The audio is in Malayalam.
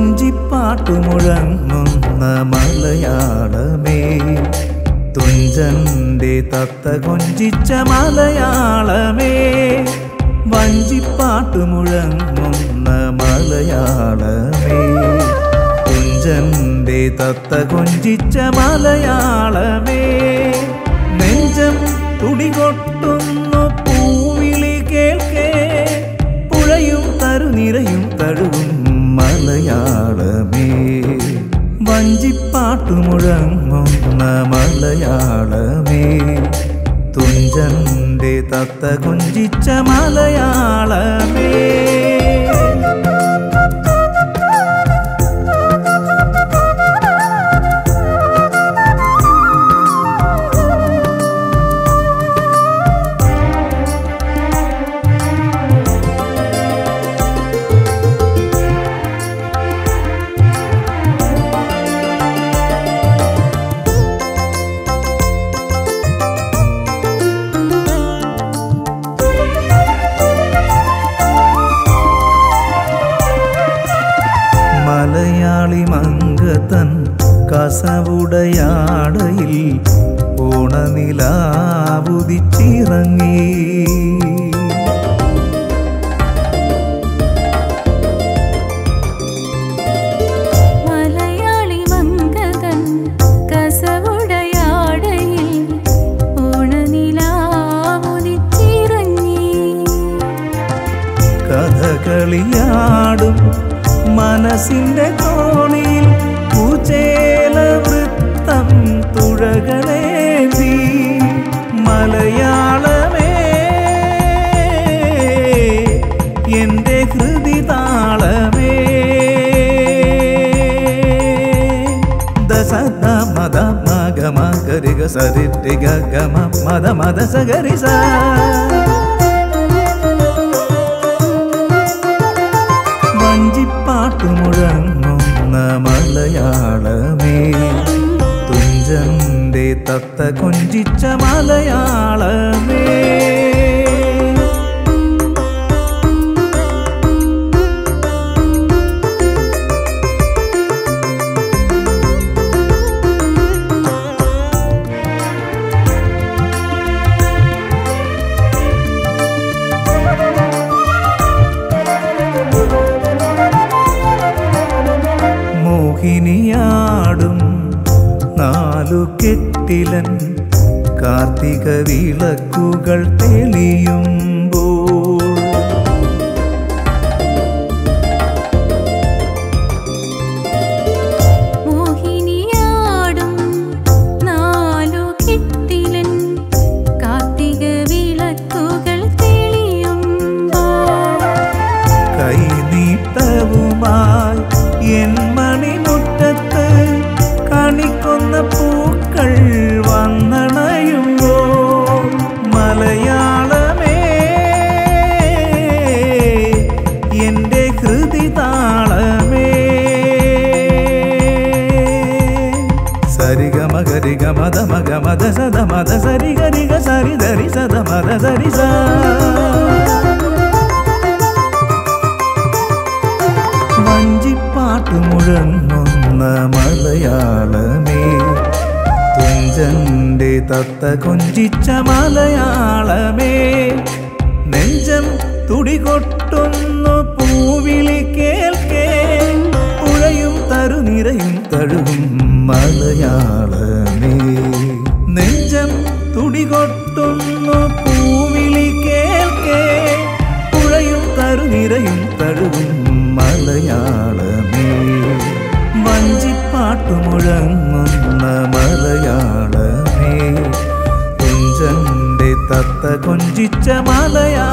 വഞ്ചിപ്പാട്ടു മുഴങ്ങുന്ന മലയാളമേ തുഞ്ചന്റെ തത്ത കൊഞ്ചിച്ച മലയാളമേ വഞ്ചിപ്പാട്ടു മുഴങ്ങുന്ന മലയാളമേ തുഞ്ചന്റെ തത്ത കൊഞ്ചിച്ച മലയാളമേ നെഞ്ചം തുടികൊട്ടുന്നു പൂവിളി കേൾക്കേ പുഴയും തരുനിരയും തഴുകും മലയാളമേ വഞ്ചിപ്പാട്ടു മുഴങ്ങുന്ന മലയാളമേ തുഞ്ചന്റെ തത്ത കൊഞ്ചിച്ച മലയാളമേ മലയാളി മങ്കതൻ കസവുടയാടയിൽ ഓണനിലാവുദിച്ചിറങ്ങി മലയാളി മങ്കതൻ കസവുടയാടയിൽ ഓണനിലാവുദിച്ചിറങ്ങി കഥകളിയാടും മനസ്സിന്റെ കോണിയിൽ കുചേല വൃത്തം തുഴകളേന്തി മലയാളമേ എന്റെ ഹൃദി താളമേ ദസദ മദ മഗ മഗരിക സരിട്ടി ഗമ മദ മദ സഗരി സ വഞ്ചിപ്പാട്ടു മുഴങ്ങുന്ന മലയാളമേ തുഞ്ചന്റെ തത്ത കൊഞ്ചിച്ച മലയാളമേ മോഹിനിയാടും നാലു കെട്ടിലൻ കാർത്തിക വിളക്കുകൾ തെളിയുമ്പോൾ മോഹിനിയാടും നാലു കെട്ടിലൻ കാർത്തിക വിളക്കുകൾ തെളിയുമ്പോൾ കൈനീട്ടവുമായി എൻ മണിമുറ്റത്ത് കണിക്കൊന്ന പൂക്കൾ വന്നണയുമ്പോൾ മലയാളമേ എൻ്റെ ഹൃദി താളമേ സരിഗമ ഗരിഗ മദ മഗ മദ സദ മദ സരി ഗരിഗ സരി ധരി സദ മദ ധരി സ വഞ്ചിപ്പാട്ടു മുഴങ്ങുന്ന മലയാളമേ തുഞ്ചന്റെ തത്ത കൊഞ്ചിച്ച മലയാളമേ നെഞ്ചം തുടികൊട്ടുന്നു പൂവിളി കേൾക്കേ പുഴയും തരുനിരയും തഴുകും മലയാളമേ നെഞ്ചം തുടികൊട്ടുന്നു പൂവിളി കേൾക്കേ പുഴയും തരുനിരയും തഴുകും മലയാളമേ വഞ്ചിപ്പാട്ടു മുഴങ്ങുന്ന മലയാളമേ തുഞ്ചന്റെ തത്ത കൊഞ്ചിച്ച മലയാളമേ